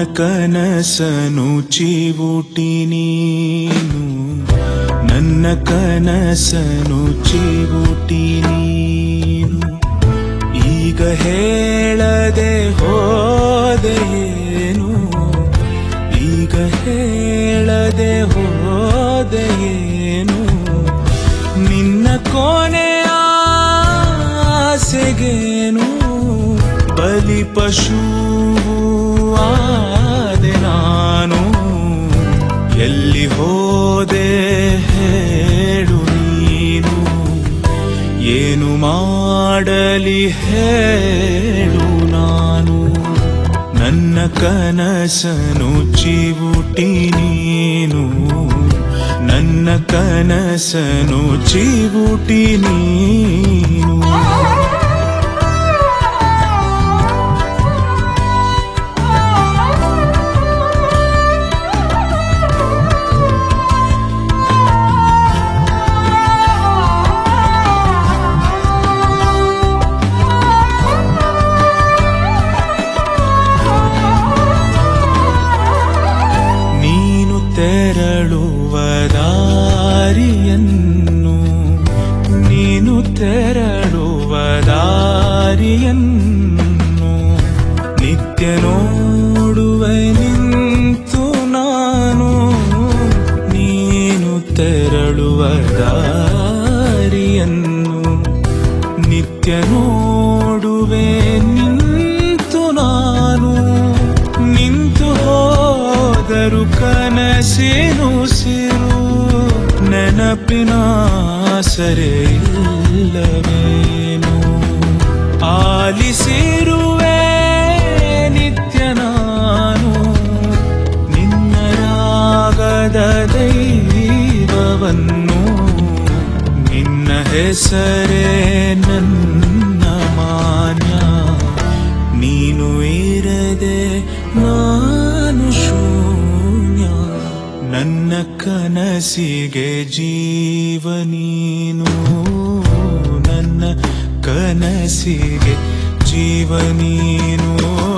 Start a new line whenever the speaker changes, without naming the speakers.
ಕನಸನು ಚಿವುಟಿ ನೀನು ನನ್ನ ಕನಸನು ಚಿವುಟಿ ನೀನು ಈಗ ಹೇಳದೆ ಹೋದೆಯೇನು ಈಗ ಹೇಳದೆ ಹೋದೆಯೇನು ನಿನ್ನ ಕೊನೆಯ ಆಸೆಗೇನು ಬಲಿ ಪಶು ಆದೆ ನಾನು ಎಲ್ಲಿ ಹೋದೆ ಹೇಳು ನೀನು ಏನು ಮಾಡಲಿ ಹೇಳು ನಾನು ನನ್ನ ಕನಸನು ಚಿವುಟಿ ನೀನು ನನ್ನ ಕನಸನು ಚಿವುಟಿ ನೀನು ನೀನು ತೆರಳುವ ದಾರಿಯನ್ನು ನೀನು ತೆರಳುವ ದಾರಿಯನ್ನು ನಿತ್ಯ ನೋಡುವೆ ನಿಂತು ನಾನು ನೀನು ತೆರಳುವ ದಾರಿಯನ್ನು ನಿತ್ಯ ನೋಡುವೆ ನಿಂತು ನಾನು ನಿಂತು ಹೋದರು ಕನಸಿನು ಸಿರು ನೆನಪಿನ ಸರೆ ಇಲ್ಲವೇನು ಆಲಿಸಿರುವೆ ನಿತ್ಯ ನಾನು ನಿನ್ನ ರಾಗದ ದೈವವನ್ನು ನಿನ್ನ ಹೆಸರೇ ನನ್ನ ಮಾನ್ಯ ನೀನು ಇರದೆ ನಾನು ಶೂನ್ಯ ನನ್ನ ಕನಸಿಗೆ ಜೀವ ನೀನು ನನ್ನ ಕನಸಿಗೆ ಜೀವ ನೀನು